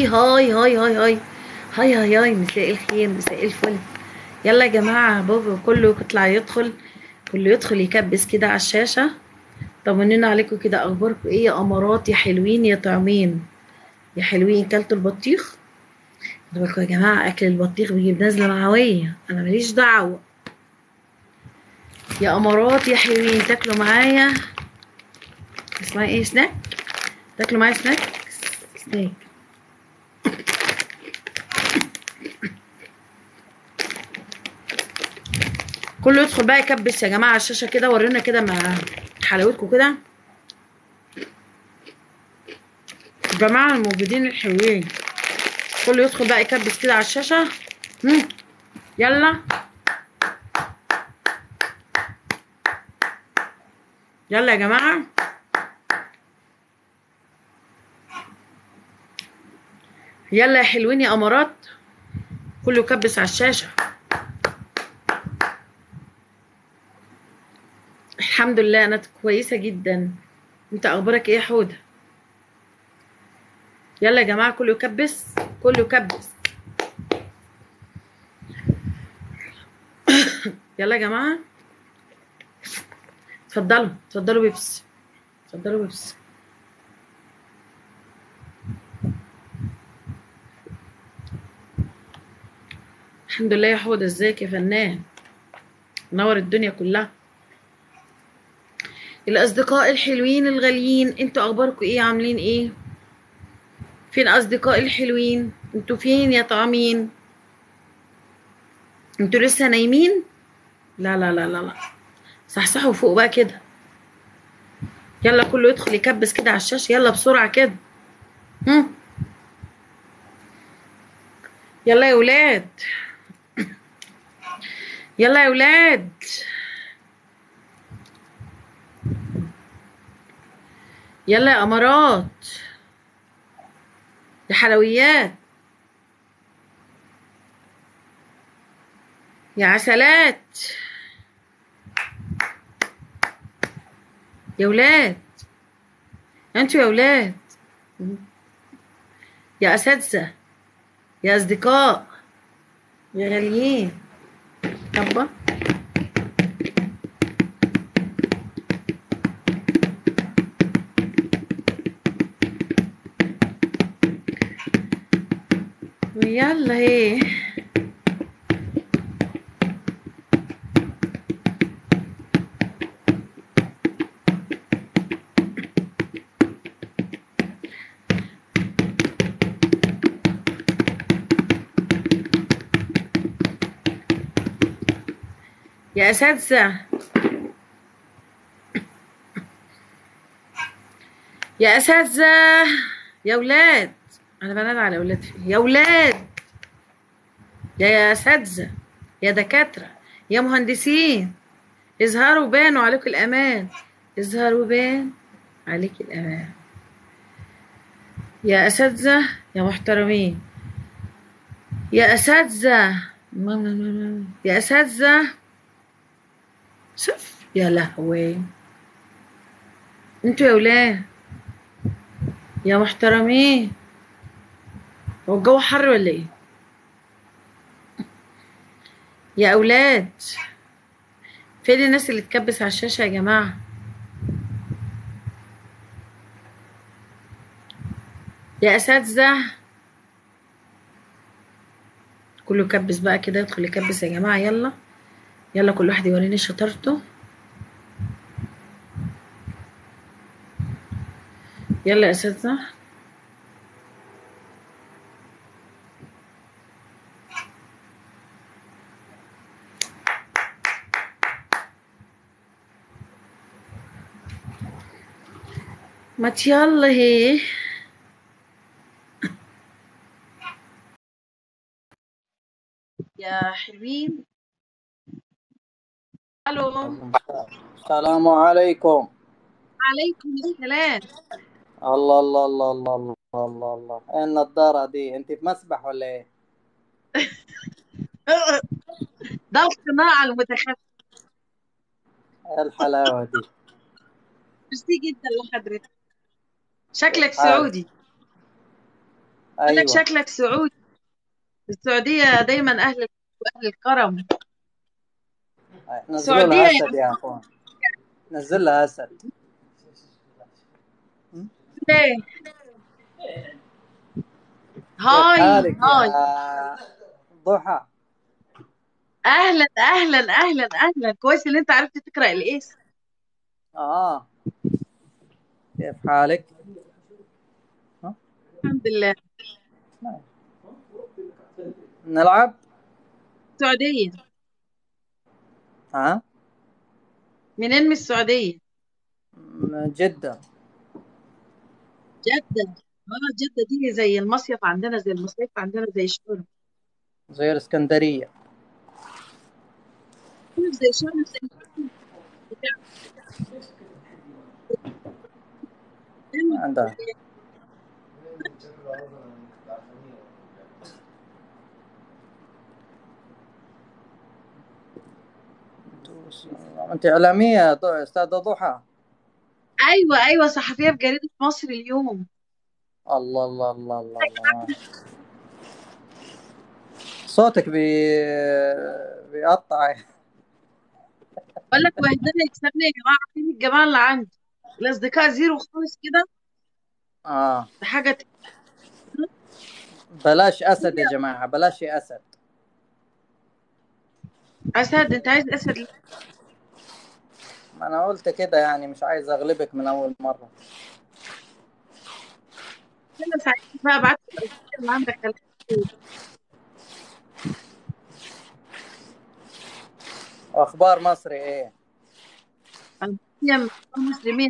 حبايبي هاي هاي هاي هاي هاي هاي هاي مساء الخير مساء الفل يلا يا جماعة بابا كله يطلع يدخل كله يدخل يكبس كده على الشاشة طمنونا عليكم كده اخباركم ايه يا امارات يا حلوين يا طعمين يا حلوين كلتوا البطيخ خدوا بالكم يا جماعة اكل البطيخ بيجيب نزلة معوية انا ماليش دعوة يا امارات يا حلوين تاكلوا معايا اسمها ايه سناك تاكلوا معايا سناك سناك كله يدخل بقى يكبس يا جماعه على الشاشه كده ورينا كده مع حلاوتكم كده جماعه الموجودين الحلوين كله يدخل بقى يكبس كده على الشاشه مم. يلا يلا يا جماعه يلا يا حلوين يا امارات كله يكبس على الشاشه الحمد لله انا كويسه جدا انت اخبارك ايه يا حوده يلا يا جماعه كله يكبس كله يكبس يلا يا جماعه اتفضلوا اتفضلوا بيبس اتفضلوا بيبس الحمد لله يا حوده ازيك يا فنان نور الدنيا كلها الأصدقاء الحلوين الغاليين انتوا أخباركم ايه عاملين ايه فين أصدقاء الحلوين انتوا فين يا طعمين انتوا لسه نايمين لا لا لا لا لا صحصحوا فوق بقى كده يلا كله يدخل يكبس كده على الشاشة يلا بسرعة كده هم. يلا يا ولاد يلا يا ولاد يلا يا امارات يا حلويات يا عسلات يا ولاد انتوا يا ولاد يا اساتذه يا اصدقاء يا غاليين يابا يلا ايه يا اساتذه يا اساتذه يا ولاد انا بنادي على اولاد يا ولاد يا يا اساتذه يا دكاتره يا مهندسين اظهروا بانوا عليكم الامان اظهروا بان عليك الامان يا اساتذه يا محترمين يا اساتذه يا اساتذه شوف يا لهوي انتوا يا ولاد يا محترمين هو الجو حر ولا ايه يا اولاد فين الناس اللي تكبس على الشاشه يا جماعه يا اساتذه كله يكبس بقى كده يدخل يكبس يا جماعه يلا يلا كل واحد يوريني شطارته يلا يا اساتذه ما يلا هي يا حلوين الو السلام عليكم عليكم السلام الله الله الله الله الله الله الله ايه النضارة دي انت في مسبح ولا ايه ده الصناعة المتخفية ايه الحلاوة دي ميرسي جدا لحضرتك شكلك حاضر. سعودي قال لك ايوه شكلك سعودي السعودية دايما أهل أهل الكرم نزلوا السعودية لها يا اسد يا اخوان نزل لها اسد ليه كيف هاي حالك هاي يا ضحى أهلا أهلا أهلا أهلا كويس إن أنت عرفت تقرأ الاسم اه كيف حالك ها؟ الحمد لله نلعب السعودية ها منين من السعودية من جدة جدة اه جدة دي زي المصيف عندنا زي المصيف عندنا زي شرم زي الاسكندرية زي شرم زي شرم عندها انت اعلامية يا ض- استاذة ضحى ايوه ايوه صحفية في جريدة مصر اليوم الله الله الله الله الله صوتك بي بيقطع بقول لك وعندنا يكسبني يا جماعة عارفين الجماعة اللي عندي الأصدقاء زيرو خالص كده اه ده حاجة ت- بلاش اسد يا جماعة بلاش اسد أسد أنت عايز أسد ليه؟ ما انا قلت كده يعني مش عايز اغلبك من اول مرة أنا ساعتها بقى ابعت لي الأصدقاء اللي عندك كلام كتير. واخبار مصري ايه المسلمين المسلمين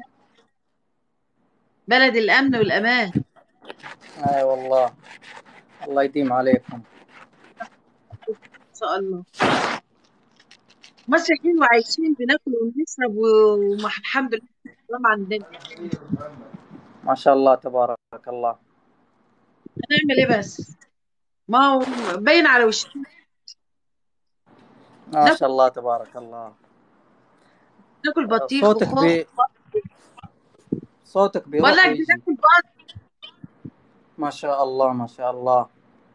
بلد الأمن والأمان اي والله الله يديم عليكم إن شاء الله مصر حلوة عايشين بناكل ونشرب و- والحمد لله السلام عندنا ما شاء الله تبارك الله هنعمل إيه بس؟ ما هو باين على وشنا ما ناكل شاء الله تبارك الله ناكل بطيخ صوتك وخوخ بي صوتك بيروح ولا ويجي بناكل بط ما شاء الله ما شاء الله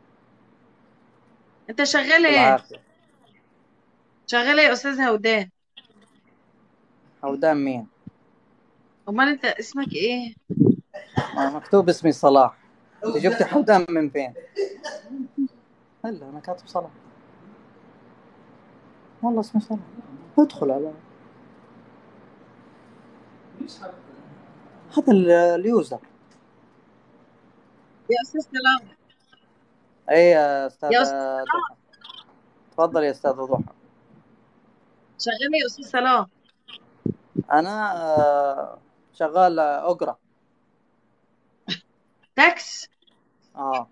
أنت شغال إيه؟ بالعافية شغال إيه يا أستاذ هودان؟ هودان مين أمال أنت اسمك إيه؟ ما مكتوب اسمي صلاح انت جبت هودان من فين هلا انا كاتب صلاح والله اسمي صلاح ادخل على هذا ال- اليوزر يا أستاذ سلام اي يا استاذ يا أستاذ ضحى تفضل يا استاذ ضحى شغال إيه يا أستاذ سلام؟ انا آه، شغال اقرا تاكس اه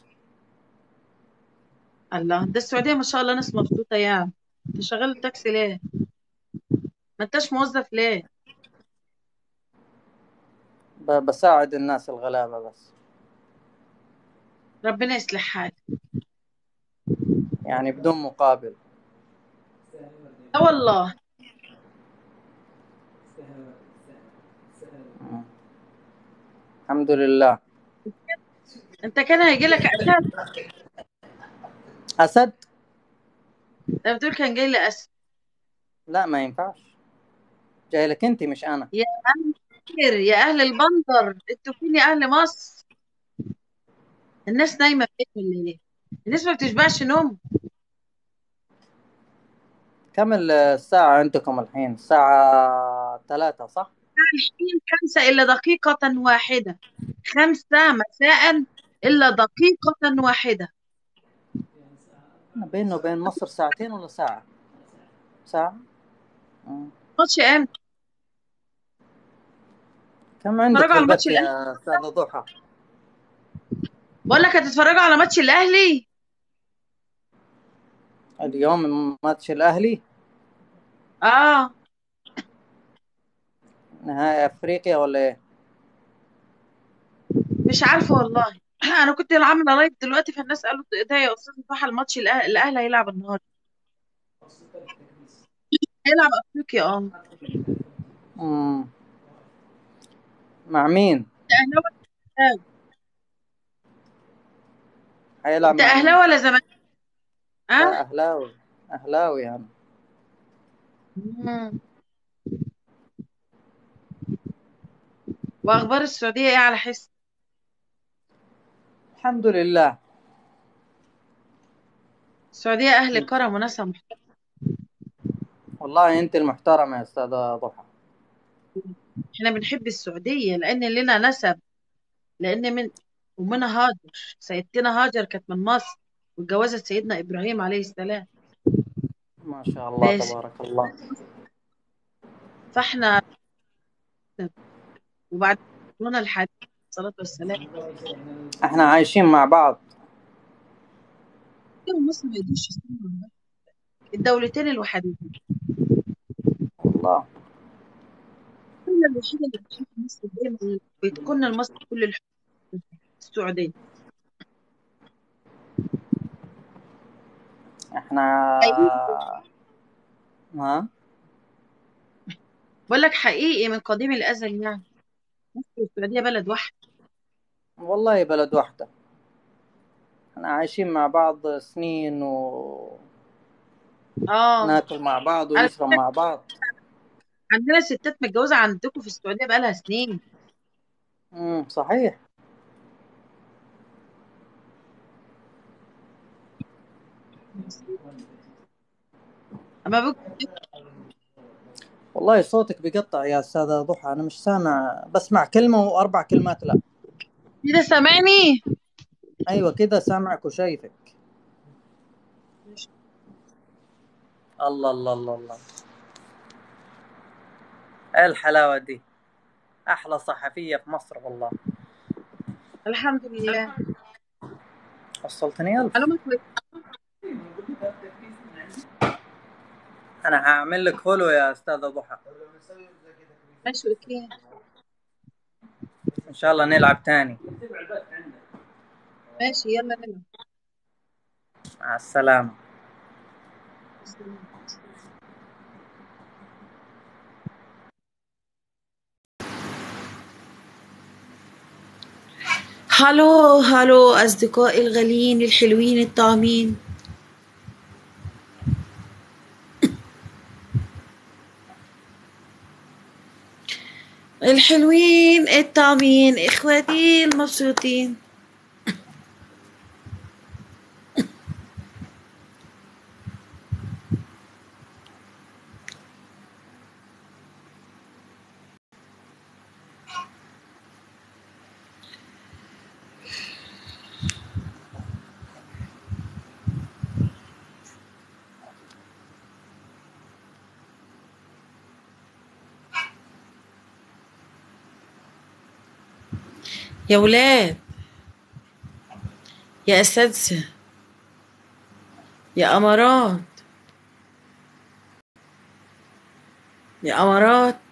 الله ده السعودية ما شاء الله ناس مبسوطة يعني انت شغال التاكسي ليه؟ ما انتش موظف ليه؟ ب- بساعد الناس الغلابة بس ربنا يصلح حالك يعني بدون مقابل لا والله مم. الحمد لله انت كان هيجي لك اسد اسد انت بتقول كان جاي لي اسد لا ما ينفعش جاي لك انت مش انا يا اهل الخير يا اهل البندر انتوا فين يا اهل مصر الناس نايمة فين الليل الناس ما بتشبعش نوم كم الساعة عندكم الحين الساعة ثلاثة صح الحين خمسة إلا دقيقة واحدة خمسة مساء إلا دقيقة واحدة بيننا وبين مصر ساعتين ولا ساعة ساعة مم. ماتش امتى؟ كم عندك اتفرجوا في على الماتش البث الأهلي يا أستاذة ضحى بقول لك هتتفرجوا على ماتش الأهلي اليوم ماتش الأهلي اه نهائي أفريقيا ولا إيه مش عارفة والله أنا كنت عاملة لايف دلوقتي فالناس قالوا ده يا أستاذ ضحى الماتش الأه- الأهلي هيلعب النهاردة هيلعب أفريقيا اه مم. مع مين الأهلاوي حيلعب انت مع مين؟ اهلاوي ولا زمالك لا اه أهلاوي أهلاوي أنا مم. واخبار السعوديه ايه على حس الحمد لله السعوديه اهل كرم وناسها محترمه والله أنت المحترمة يا أستاذة ضحى احنا بنحب السعوديه لان لنا نسب لان من ومنها هاجر سيدتنا هاجر كانت من مصر واتجوزت سيدنا ابراهيم عليه السلام ما شاء الله بس تبارك الله فاحنا وبعد لنا الحديث الصلاه والسلام احنا عايشين مع بعض مصر ما يقدرش يستنى الدولتين الوحيدتين والله الدولة الوحيدة اللي بتحب مصر دايما بتكون لمصر كل الحب السعودية احنا حقيقي ها بقول لك حقيقي من قديم الأزل يعني مصر والسعودية بلد واحد والله بلد واحدة احنا عايشين مع بعض سنين وناكل اه مع بعض على ونشرب فكرة مع بعض عندنا ستات متجوزة عندكم في السعودية بقالها سنين امم صحيح أما بك والله صوتك بيقطع يا أستاذة ضحى أنا مش سامع بسمع كلمة وأربع كلمات لا كده سامعني أيوة كده سامعك وشايفك الله الله الله الله إيه الحلاوة دي أحلى صحفية في مصر والله الحمد لله وصلتني ألف معلومة كويسة أنا هعمل لك فولو يا أستاذة ضحى ماشي اوكي إن شاء الله نلعب تاني ماشي يلا نلعب مع السلامة هلو هلو أصدقائي الغاليين الحلوين الطعمين الحلوين الطعمين إخواتي المبسوطين يا ولاد يا أساتذة يا أمارات يا أمارات